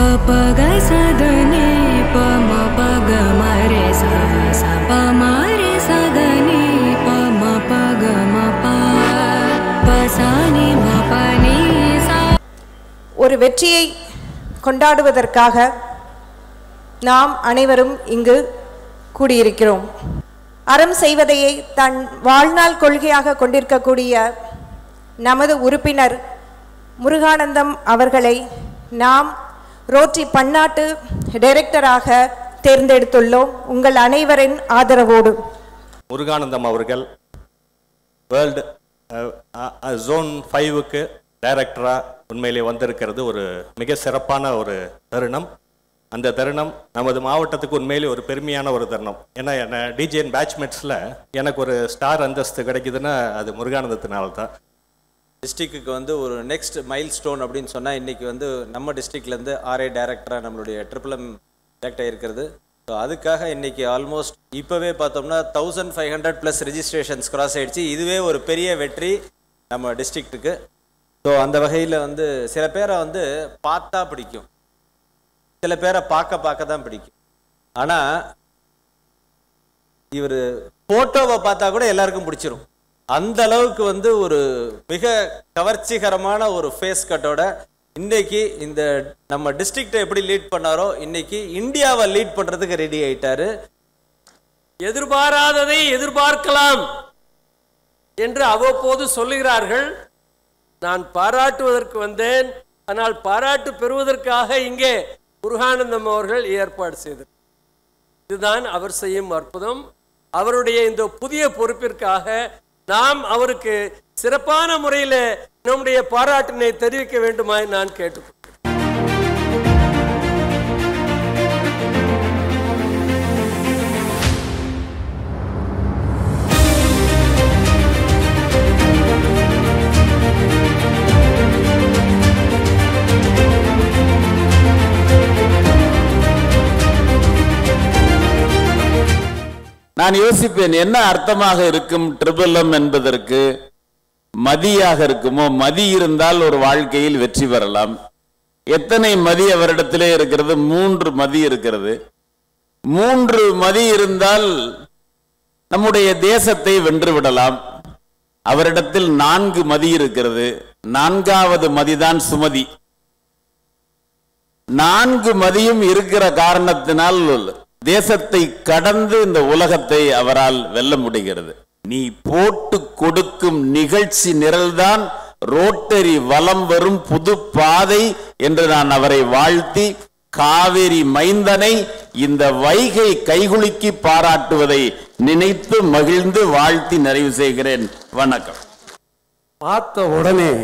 प ग स द नि प म प ग म रे सा सा प म रे सा द नि प म प ग म प प सा नि म प नि सा ஒரு வெற்றியை கொண்டாடுவதற்காக நாம் அனைவரும் இங்கு கூடியிருக்கிறோம் அறம் செய்வதையே தன் வாழ்நாள் கொள்கையாக கொண்டிருக்கக்கூடிய நமது உறுப்பினர் முருகானந்தம் அவர்களை நாம் ரோட்டரி பன்னாட்டு டைரக்டராக தேர்ந்தெடுத்துள்ளோம் உங்கள் அனைவரின் ஆதரவோடு முருகானந்தம் அவர்கள் வேர்ல்டு ஜோன் ஃபைவுக்கு டைரக்டராக உண்மையிலே வந்திருக்கிறது ஒரு மிக சிறப்பான ஒரு தருணம் அந்த தருணம் நமது மாவட்டத்துக்கு உண்மையிலே ஒரு பெருமையான ஒரு தருணம் ஏன்னா என்ன டிஜிஎன் பேட்ச்மெட்ஸில் எனக்கு ஒரு ஸ்டார் அந்தஸ்து கிடைக்குதுன்னா அது முருகானந்தத்தினால தான் டிஸ்ட்ரிக்ட்டுக்கு வந்து ஒரு நெக்ஸ்ட் மைல் ஸ்டோன் அப்படின்னு சொன்னால் இன்றைக்கி வந்து நம்ம டிஸ்ட்ரிக்ட்லேருந்து ஆர்ஏ டைரக்டராக நம்மளுடைய ட்ரிபிள் எம் செலக்ட் ஆகிருக்கிறது ஸோ அதுக்காக இன்றைக்கி ஆல்மோஸ்ட் இப்போவே பார்த்தோம்னா thousand five hundred plus registrations cross ஆயிடுச்சு இதுவே ஒரு பெரிய வெற்றி நம்ம டிஸ்ட்ரிக்ட்டுக்கு ஸோ அந்த வகையில் வந்து சில பேரை வந்து பார்த்தா பிடிக்கும் சில பேரை பார்க்க பார்க்க தான் பிடிக்கும் ஆனால் இவர் போட்டோவை பார்த்தா கூட எல்லாருக்கும் பிடிச்சிரும் அந்த அளவுக்கு வந்து ஒரு மிக கவர்ச்சிகரமான ஒரு ஃபேஸ் கட்டோட இன்னைக்கு இந்த நம்ம டிஸ்ட்ரிக்டை எப்படி லீட் பண்ணாரோ இன்னைக்கு இந்தியாவை லீட் பண்றதுக்கு ரெடி ஆயிட்டாரு எதிர்பாராததை எதிர்பார்க்கலாம் என்று அவ்வப்போது சொல்லுகிறார்கள் நான் பாராட்டுவதற்கு வந்தேன் ஆனால் பாராட்டு பெறுவதற்காக இங்கே முருகானந்தம் அவர்கள் ஏற்பாடு செய்தார் இதுதான் அவர் செய்யும் அற்புதம் அவருடைய இந்த புதிய பொறுப்பிற்காக நாம் அவருக்கு சிறப்பான முறையில் நம்முடைய பாராட்டினை தெரிவிக்க வேண்டுமாய் நான் கேட்டுக்கொள்கிறேன் நான் யோசிப்பேன் என்ன அர்த்தமாக இருக்கும் ட்ரிபிள் எம் என்பதற்கு மதியாக இருக்குமோ மதி இருந்தால் ஒரு வாழ்க்கையில் வெற்றி பெறலாம் எத்தனை மதி அவரிடத்திலே இருக்கிறது மூன்று மதி இருக்கிறது மூன்று மதி இருந்தால் நம்முடைய தேசத்தை வென்று விடலாம் அவரிடத்தில் நான்கு மதி இருக்கிறது நான்காவது மதிதான் சுமதி நான்கு மதியும் இருக்கிற காரணத்தினால் தேசத்தை கடந்து இந்த உலகத்தை அவரால் வெல்ல முடிகிறது நீ போட்டு கொடுக்கும் நிகழ்ச்சி நிரல்தான் ரோட்டரி வலம் வரும் புது பாதை என்று நான் அவரை வாழ்த்தி காவேரி மைந்தனை இந்த வைகை கைகுலுக்கி பாராட்டுவதை நினைத்து மகிழ்ந்து வாழ்த்தி நிறைவு செய்கிறேன் வணக்கம் பார்த்த உடனே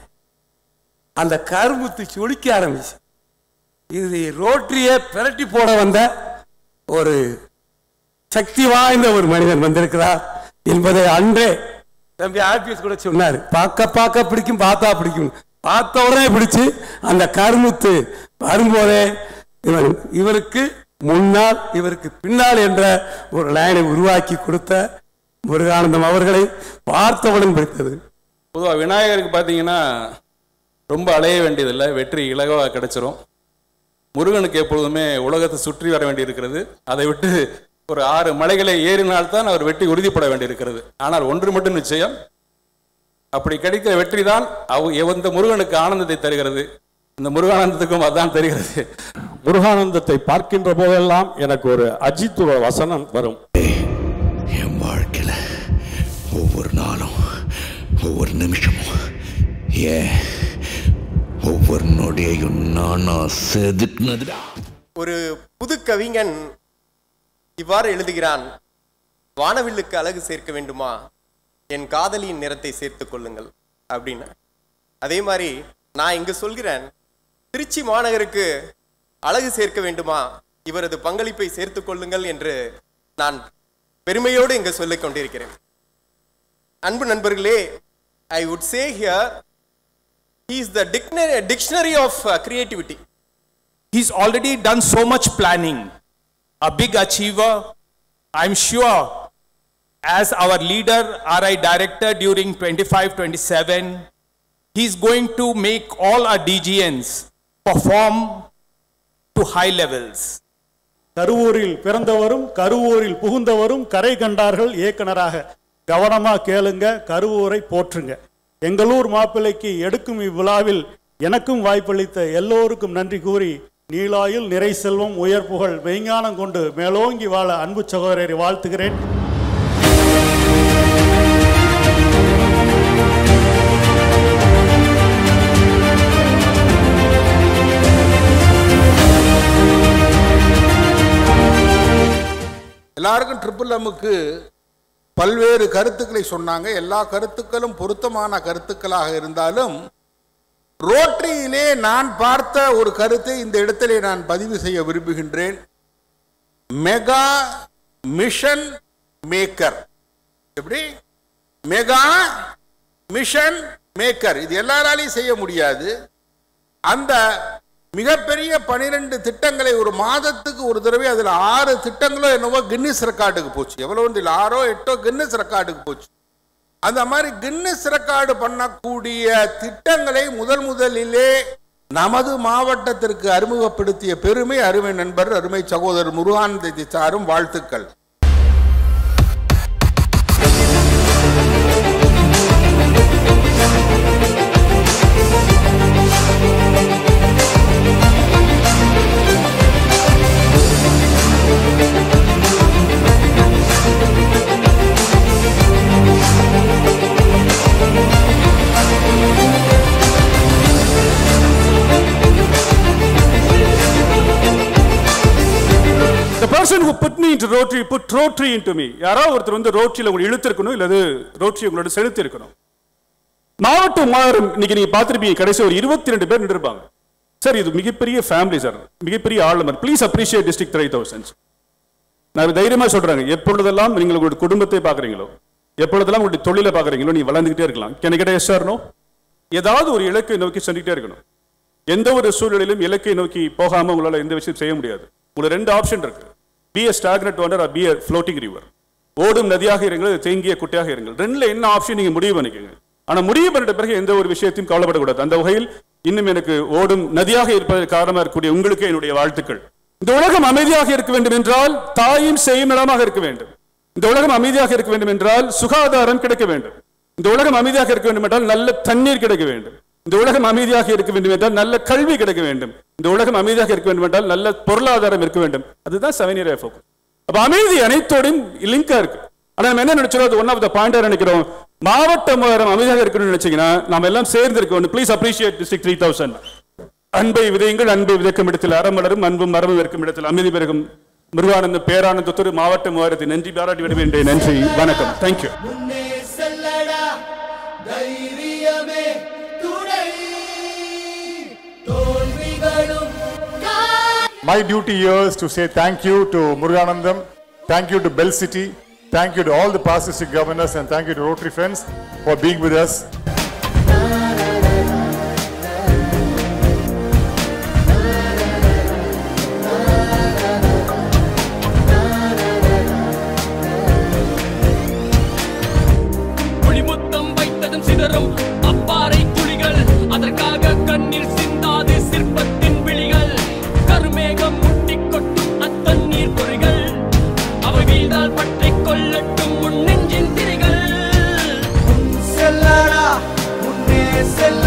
அந்த கருமுத்து சுளிக்க ஆரம்பிச்சு இது ரோட்டரியை பிரட்டி போட வந்த ஒரு சக்தி வாய்ந்த ஒரு மனிதன் வந்திருக்கிறார் என்பதை அன்றே தம்பி ஆர்பிஎஸ் கூட சொன்னார் பார்க்க பார்க்க பிடிக்கும் பார்த்தா பிடிக்கும் பார்த்த உடனே பிடிச்சு அந்த கருமுத்து வரும்போதே இவன் இவருக்கு முன்னால் இவருக்கு பின்னால் என்ற ஒரு லைனை உருவாக்கி கொடுத்த முருகானந்தம் அவர்களை பார்த்தவுடன் பிடித்தது பொதுவாக விநாயகருக்கு பார்த்தீங்கன்னா ரொம்ப அலைய வேண்டியதில்லை வெற்றி இலகுவாக கிடைச்சிரும் முருகனுக்கு எப்பொழுதுமே உலகத்தை சுற்றி வர வேண்டியிருக்கிறது அதை விட்டு ஒரு ஆறு மலைகளை ஏறினால்தான் அவர் வெற்றி உறுதிப்பட வேண்டியிருக்கிறது ஆனால் ஒன்று மட்டும் நிச்சயம் அப்படி கிடைக்கிற வெற்றி தான் அவ எந்த முருகனுக்கு ஆனந்தத்தை தருகிறது இந்த முருகானந்தத்துக்கும் அதான் தெரிகிறது முருகானந்தத்தை பார்க்கின்ற போதெல்லாம் எனக்கு ஒரு அஜித்துவ வசனம் வரும் என் வாழ்க்கையில ஒவ்வொரு நாளும் ஒவ்வொரு நிமிஷமும் ஏன் ஒவ்வொரு நொடியையும் நானா செதுக்குனதுடா ஒரு புது கவிஞன் இவ்வாறு எழுதுகிறான் வானவில்லுக்கு அழகு சேர்க்க வேண்டுமா என் காதலியின் நிறத்தை சேர்த்துக் கொள்ளுங்கள் அப்படின்னு அதே மாதிரி நான் இங்கு சொல்கிறேன் திருச்சி மாநகருக்கு அழகு சேர்க்க வேண்டுமா இவரது பங்களிப்பை சேர்த்துக் கொள்ளுங்கள் என்று நான் பெருமையோடு இங்கு சொல்லிக் கொண்டிருக்கிறேன் அன்பு நண்பர்களே I would say here he is the dictionary, dictionary of uh, creativity He's already done so much planning, a big achiever. I'm sure as our leader, RI director during 25 27, he's going to make all our DGNs perform to high levels. கருவூரில் பிறந்தவரும் கருவூரில் புகுந்தவரும் கரை கண்டார்கள் இயக்குனராக கவனமா கேளுங்க கருவூரை போற்றுங்க எங்களூர் மாப்பிள்ளைக்கு எடுக்கும் இவ்விழாவில் எனக்கும் வாய்ப்பளித்த எல்லோருக்கும் நன்றி கூறி நீலாயில் நிறை செல்வம் உயர் புகழ் மெய்ஞானம் கொண்டு மேலோங்கி வாழ அன்பு சகோதரரை வாழ்த்துகிறேன் எல்லாருக்கும் ட்ரிபிள் எம்முக்கு பல்வேறு கருத்துக்களை சொன்னாங்க எல்லா கருத்துக்களும் பொருத்தமான கருத்துக்களாக இருந்தாலும் ரோட்டரியிலே நான் பார்த்த ஒரு கருத்தை இந்த இடத்திலே நான் பதிவு செய்ய விரும்புகின்றேன் மெகா மிஷன் மேக்கர் எப்படி மெகா மிஷன் மேக்கர் இது எல்லாராலையும் செய்ய முடியாது அந்த மிகப்பெரிய பனிரெண்டு திட்டங்களை ஒரு மாதத்துக்கு ஒரு தடவை அதில் ஆறு திட்டங்களோ என்னவோ கின்னிஸ் ரெக்கார்டுக்கு போச்சு எவ்வளோ இல்லை ஆறோ எட்டோ கின்னிஸ் ரெக்கார்டுக்கு போச்சு அந்த மாதிரி கின்னிஸ் ரெக்கார்டு பண்ணக்கூடிய திட்டங்களை முதல் முதலிலே நமது மாவட்டத்திற்கு அறிமுகப்படுத்திய பெருமை அருமை நண்பர் அருமை சகோதரர் முருகானந்தி சாரும் வாழ்த்துக்கள் The person who put me into Rotary put Rotary into me. யாராவது ஒருத்தர் வந்து ரோட்டரியில் உங்களை இழுத்திருக்கணும் இல்லது ரோட்டரி உங்களோட செலுத்தி இருக்கணும் மாவட்ட மாவட்டம் இன்னைக்கு நீங்க பார்த்திருப்பீங்க கடைசி ஒரு இருபத்தி ரெண்டு பேர் நின்றுப்பாங்க சார் இது மிகப்பெரிய ஃபேமிலி சார் மிகப்பெரிய ஆளுமர் please appreciate district three thousands நான் தைரியமா சொல்றாங்க எப்பொழுதெல்லாம் நீங்கள் உங்களுடைய குடும்பத்தை பார்க்குறீங்களோ எப்பொழுதெல்லாம் உங்களுடைய தொழிலை பார்க்குறீங்களோ நீ வளர்ந்துகிட்டே இருக்கலாம் கேன் கிட்ட எஸ் சார் நோ ஏதாவது ஒரு இலக்கை நோக்கி செஞ்சுக்கிட்டே இருக்கணும் எந்த ஒரு சூழ்நிலையிலும் இலக்கை நோக்கி போகாம உங்களால எந்த விஷயம் செய்ய முடியாது உங்களுக்கு ரெண்டு ஆப்ஷன் இருக்கு be a stagnant water or be a floating river ஓடும் நதியாக இருங்கள் தேங்கிய குட்டையாக இருங்கள் ரெண்டுல என்ன ஆப்ஷன் நீங்க முடிவு பண்ணிக்கோங்க ஆனா முடிவு பண்ணிட்ட பிறகு எந்த ஒரு விஷயத்தையும் கவலைப்படக்கூடாது அந்த வகையில் இன்னும் எனக்கு ஓடும் நதியாக இருப்பதற்கு காரணமா இருக்கக்கூடிய உங்களுக்கு என்னுடைய வாழ்த்துக்கள் இந்த உலகம் அமைதியாக இருக்க வேண்டும் என்றால் தாயும் செய்யும் இடமாக இருக்க வேண்டும் இந்த உலகம் அமைதியாக இருக்க வேண்டும் என்றால் சுகாதாரம் கிடைக்க வேண்டும் இந்த உலகம் அமைதியாக இருக்க வேண்டும் என்றால் நல்ல தண்ணீர் கிடைக்க வேண்டும் இந்த உலகம் அமைதியாக இருக்க வேண்டும் என்றால் நல்ல கல்வி கிடைக்க வேண்டும் இந்த உலகம் அமைதியாக இருக்க வேண்டும் என்றால் நல்ல பொருளாதாரம் இருக்க வேண்டும் அதுதான் செவன் இயர் ஃபோக்கஸ் அப்ப அமைதி அனைத்தோடும் லிங்கா இருக்கு ஆனா நம்ம என்ன நினைச்சோம் அது ஒன் ஆஃப் த பாயிண்டா நினைக்கிறோம் மாவட்ட மாவட்டம் அமைதியாக இருக்கணும்னு நினைச்சீங்கன்னா நாம எல்லாம் சேர்ந்து இருக்கணும் please appreciate district three thousand அன்பை விதையுங்கள் அன்பை விதைக்கும் இடத்தில் அறமலரும் அன்பும் மரபும் இருக்கும் இடத்தில் அமைதி பெருகும் முருகானந்த பேரானந்தத்தோடு மாவட்ட மாவட்டத்தை நன்றி பாராட்டி விடுவேன் நன்றி வணக்கம் தேங்க்யூ முன்னே செல்லடா தைரியமே துணை தோல்விகளும் My duty here is to say thank you to Muruganandam, thank you to Bell City, thank you to all the past district governors, and thank you to Rotary friends for being with us. ஒளிமுத்தம் வைத்ததும் சிதறும் அப்பாறை துளிகள் அதற்காக கண்ணீர் சிந்தாது சிற்பத்தின் விழிகள் கருமேகம் முட்டி கொட்டும் அத்தண்ணீர் பொறிகள் அவை வீழ்ந்தால் பற்றி கொள்ளட்டும் உன் நெஞ்சின் திரைகள் செல்லடா முன்னே செல்ல